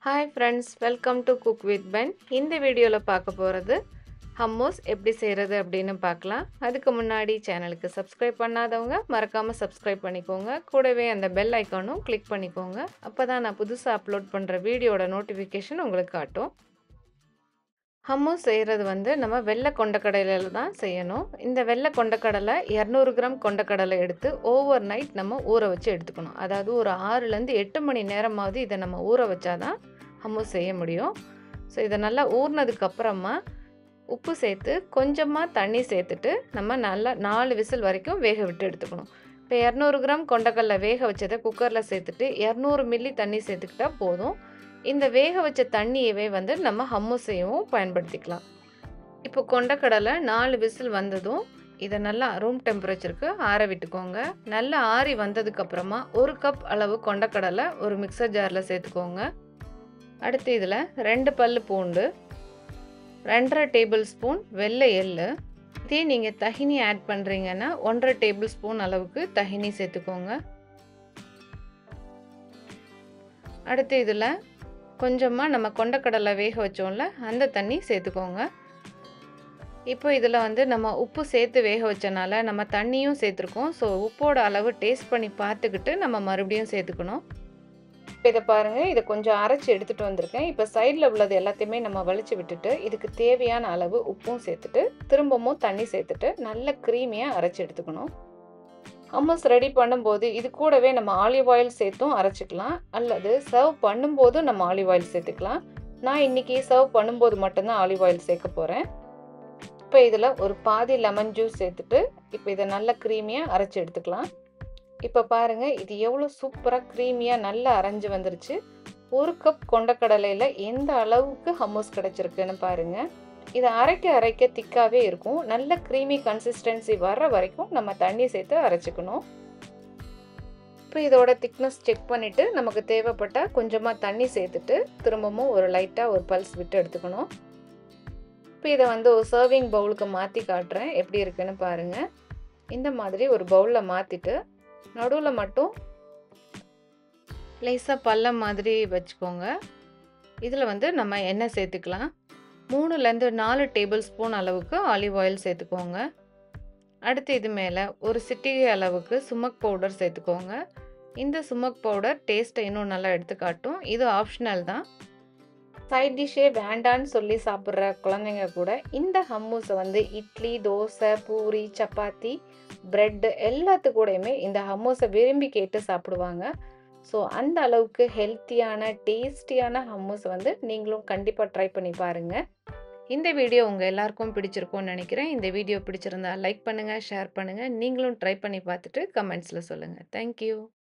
hi friends welcome to cook with Ben இந்த வீடியோவில் பார்க்க போகிறது ஹம்மோஸ் எப்படி செய்கிறது அப்படின்னு பார்க்கலாம் அதுக்கு முன்னாடி சேனலுக்கு சப்ஸ்கிரைப் பண்ணாதவங்க மறக்காமல் சப்ஸ்கிரைப் பண்ணிக்கோங்க கூடவே அந்த பெல் ஐக்கானும் கிளிக் பண்ணிக்கோங்க அப்போ தான் நான் புதுசாக அப்லோட் பண்ணுற வீடியோட நோட்டிஃபிகேஷன் உங்களுக்கு காட்டும் ஹம்மூஸ் செய்கிறது வந்து நம்ம வெள்ளை கொண்டக்கடலையில் தான் செய்யணும் இந்த வெள்ளை கொண்டக்கடலை இரநூறு கிராம் கொண்டக்கடலை எடுத்து ஓவர் நைட் நம்ம ஊற வச்சு எடுத்துக்கணும் அதாவது ஒரு ஆறுலேருந்து எட்டு மணி நேரமாவது இதை நம்ம ஊற வச்சாதான் ஹம்மூஸ் செய்ய முடியும் ஸோ இதை நல்லா ஊறினதுக்கப்புறமா உப்பு சேர்த்து கொஞ்சமாக தண்ணி சேர்த்துட்டு நம்ம நல்லா நாலு விசில் வரைக்கும் வேக விட்டு எடுத்துக்கணும் இப்போ இரநூறு கிராம் கொண்டக்கடலை வேக வச்சதை குக்கரில் சேர்த்துட்டு இரநூறு மில்லி தண்ணி சேர்த்துக்கிட்டா போதும் இந்த வேக வச்ச தண்ணியவே வந்து நம்ம ஹம்மு செய்யவும் பயன்படுத்திக்கலாம் இப்போ கொண்டக்கடலை நாலு விசில் வந்ததும் இதை நல்லா ரூம் டெம்பரேச்சருக்கு ஆற விட்டுக்கோங்க நல்லா ஆறி வந்ததுக்கப்புறமா ஒரு கப் அளவு கொண்டக்கடலை ஒரு மிக்சர் ஜாரில் சேர்த்துக்கோங்க அடுத்து இதில் ரெண்டு பல் பூண்டு ரெண்டரை டேபிள் ஸ்பூன் வெள்ளை எள்ளு இதே நீங்கள் தஹினி ஆட் பண்ணுறீங்கன்னா ஒன்றரை டேபிள் ஸ்பூன் அளவுக்கு தஹினி சேர்த்துக்கோங்க அடுத்து இதில் கொஞ்சமாக நம்ம கொண்டக்கடலை வேக வச்சோம்ல அந்த தண்ணி சேர்த்துக்கோங்க இப்போ இதில் வந்து நம்ம உப்பு சேர்த்து வேக வச்சனால நம்ம தண்ணியும் சேர்த்துருக்கோம் ஸோ உப்போட அளவு டேஸ்ட் பண்ணி பார்த்துக்கிட்டு நம்ம மறுபடியும் சேர்த்துக்கணும் இப்போ இதை பாருங்கள் இதை கொஞ்சம் அரைச்சி எடுத்துகிட்டு வந்திருக்கேன் இப்போ சைடில் உள்ளது எல்லாத்தையுமே நம்ம வலிச்சு விட்டுட்டு இதுக்கு தேவையான அளவு உப்பும் சேர்த்துட்டு திரும்பவும் தண்ணி சேர்த்துட்டு நல்ல க்ரீமியாக அரைச்சி எடுத்துக்கணும் ஹம்மஸ் ரெடி பண்ணும்போது இது கூடவே நம்ம ஆலிவ் ஆயில் சேர்த்தும் அரைச்சிக்கலாம் அல்லது சர்வ் பண்ணும்போதும் நம்ம ஆலிவ் ஆயில் சேர்த்துக்கலாம் நான் இன்றைக்கி சர்வ் பண்ணும்போது மட்டும்தான் ஆலிவ் ஆயில் சேர்க்க போகிறேன் இப்போ இதில் ஒரு பாதி லெமன் ஜூஸ் சேர்த்துட்டு இப்போ இதை நல்லா க்ரீமியாக அரைச்சி எடுத்துக்கலாம் இப்போ பாருங்கள் இது எவ்வளோ சூப்பராக க்ரீமியாக நல்லா அரைஞ்சு வந்துருச்சு ஒரு கப் கொண்டக்கடலையில் எந்த அளவுக்கு ஹம்மூஸ் கிடச்சிருக்குன்னு பாருங்கள் இதை அரைக்க அரைக்க திக்காகவே இருக்கும் நல்ல க்ரீமி கன்சிஸ்டன்சி வர்ற வரைக்கும் நம்ம தண்ணி சேர்த்து அரைச்சிக்கணும் இப்போ இதோட திக்னஸ் செக் பண்ணிவிட்டு நமக்கு தேவைப்பட்டால் கொஞ்சமாக தண்ணி சேர்த்துட்டு திரும்பவும் ஒரு லைட்டாக ஒரு பல்ஸ் விட்டு எடுத்துக்கணும் இப்போ இதை வந்து ஒரு சர்விங் பவுலுக்கு மாற்றி காட்டுறேன் எப்படி இருக்குன்னு பாருங்கள் இந்த மாதிரி ஒரு பவுலில் மாற்றிட்டு நடுவில் மட்டும் லேசாக பள்ளம் மாதிரி வச்சுக்கோங்க இதில் வந்து நம்ம எண்ணெய் சேர்த்துக்கலாம் மூணுலேருந்து நாலு டேபிள் ஸ்பூன் அளவுக்கு ஆலிவ் ஆயில் சேர்த்துக்கோங்க அடுத்து இது மேலே ஒரு சிட்டிகை அளவுக்கு சுமக் பவுடர் சேர்த்துக்கோங்க இந்த சுமக் பவுடர் டேஸ்ட்டை இன்னும் நல்லா எடுத்து காட்டும் இது ஆப்ஷனல் தான் சைட் டிஷ்ஷே வேண்டான்னு சொல்லி சாப்பிட்ற குழந்தைங்க கூட இந்த ஹம்மூஸை வந்து இட்லி தோசை பூரி சப்பாத்தி ப்ரெட்டு எல்லாத்து கூடயுமே இந்த ஹம்மூஸை விரும்பி கேட்டு சாப்பிடுவாங்க ஸோ அந்த அளவுக்கு ஹெல்த்தியான டேஸ்டியான ஹம்மூஸ் வந்து நீங்களும் கண்டிப்பாக ட்ரை பண்ணி பாருங்கள் இந்த வீடியோ உங்கள் எல்லாருக்கும் பிடிச்சிருக்கும்னு நினைக்கிறேன் இந்த வீடியோ பிடிச்சிருந்தா லைக் பண்ணுங்கள் ஷேர் பண்ணுங்கள் நீங்களும் ட்ரை பண்ணி பார்த்துட்டு கமெண்ட்ஸில் சொல்லுங்கள் தேங்க்யூ